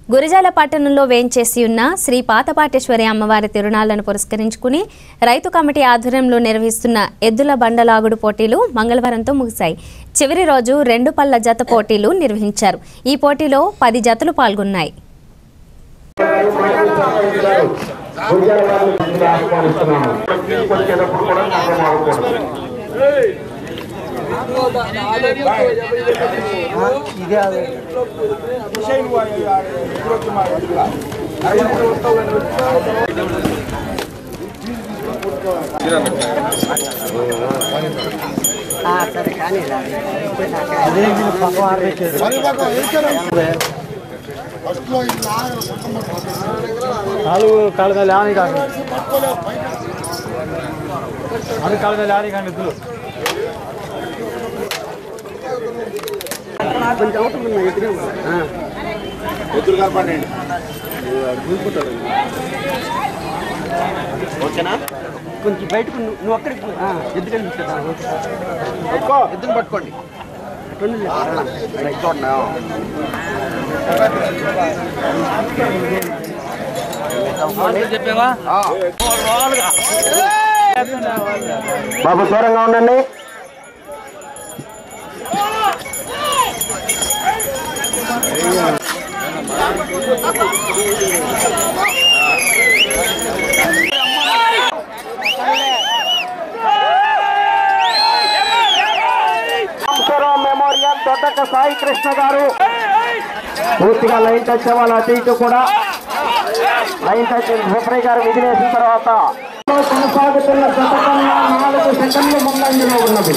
గురజాల పట్టణంలో వేంచేసి ఉన్న శ్రీ పాతపాటేశ్వరి అమ్మవారి తిరునాళ్లను పురస్కరించుకుని రైతు కమిటీ ఆధ్వర్యంలో నిర్వహిస్తున్న ఎద్దుల బండలాగుడు పోటీలు మంగళవారంతో ముగిశాయి చివరి రోజు రెండు పళ్ల జత పోటీలు నిర్వహించారు ఈ పోటీలో పది జతలు పాల్గొన్నాయి ఆహ్వానిస్తున్నాము వచ్చేటప్పుడు కూడా మాత్రం ఆగకూడదు నాలుగు కాళ్ళ మీద లేవని కాదు నాలుగు కాళ్ళ మీద లేవని కానీ ఇద్దరు కొంచెం బయటకు నువ్వు నువ్వు అక్కడికి పో. ఆ, ఎద్దు కనిపిస్తుందా ఎద్దును పట్టుకోండి చూడండి బాబు దూరంగా ఉండండి రామేశ్వరరావు మెమోరియల్ దొడ్డక సాయి కృష్ణ గారు పూర్తిగా లైన్ టచ్ అవ్వాలి అటు ఇటు కూడా లైన్ టచ్ సుప్రయ్య గారు విధిలేసిన తర్వాత కొనసాగుతున్న శతకంగా నాలుగు సెకండ్లు ముందంజలో ఉన్నది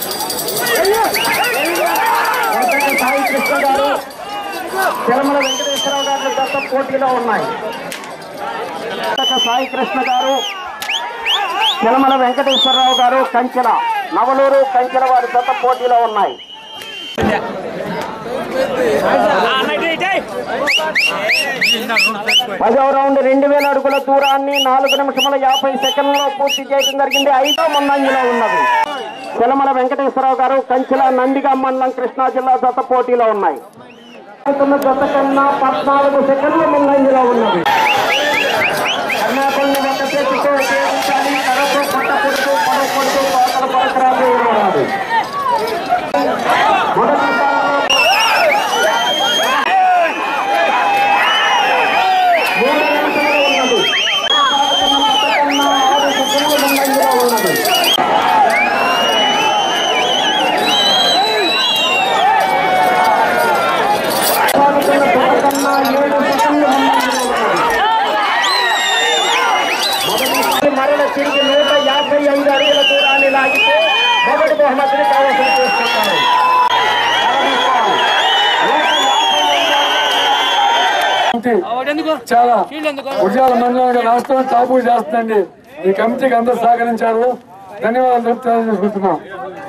దొడ్డక సాయి కృష్ణ గారు తిరుమల వెంకటేశ్వరరావు గారి దత్త పోటీలో ఉన్నాయి దొడ్డక సాయి కృష్ణ గారు తిరుమల వెంకటేశ్వరరావు గారు కంచెల నవలూరు కంచెల వారి దత్త పోటీలో ఉన్నాయి పదవ రౌండ్ రెండు వేల అడుగుల దూరాన్ని నాలుగు నిమిషముల యాభై సెకండ్లలో పూర్తి చేయడం జరిగింది ఐదో ముందంజలో ఉన్నది తిరుమల వెంకటేశ్వరరావు గారు కంచెల నందిగా మండలం కృష్ణా జిల్లా జత పోటీలో ఉన్నాయి జత కన్నా పద్నాలుగు సెకండ్ల ముందంజలో ఉన్నది కర్ణాటకని ఒక చేతితో ఉపయోగించాలి కరతో కొట్టకూడదు పొడవ కొడుతూ కోతల పరికరాలు ఇవ్వరాదు మొదటి స్థానంలో మూడు నిమిషాలు ఉన్నది కన్నా ఆరు సెకండ్ల ముందంజలో ఉన్నది సాగుతున్న జత కన్నా ఏడు సెకండ్ల ముందంజలో ఉన్నది మొదటి మరల తిరిగి నూట యాభై ఐదు అడుగుల దూరాన్ని లాగితే మొదటి బహుమతిని కైవసం చేసుకుంటారు చాలా ఉద్యాల మండలంగా రాష్ట్రం టాపు చేస్తుందండి ఈ కమిటీకి అందరూ సహకరించారు ధన్యవాదాలు తెలియజేసుకుంటున్నాం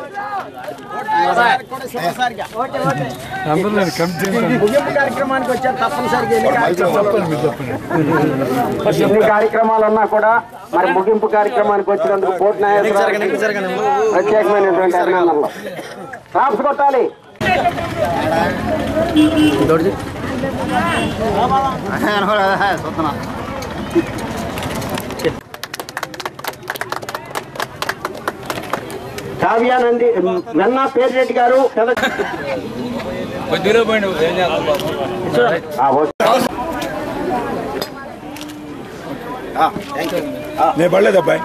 అందరూ లేని కమిటీ ముగింపు కార్యక్రమానికి వచ్చారు తప్పనిసరిగా ఎన్ని కార్యక్రమాలు ఎన్ని కార్యక్రమాలు ఉన్నా కూడా మరి ముగింపు కార్యక్రమానికి వచ్చినందుకు పోటీ నాయకులు ప్రత్యేకమైనటువంటి అభినందనలు రాప్స్ కొట్టాలి కావ్యానంది వెన్నా పేర్రెడ్డి గారు పెద- ఆ, ఓకే. నేను పడలేదు అబ్బాయి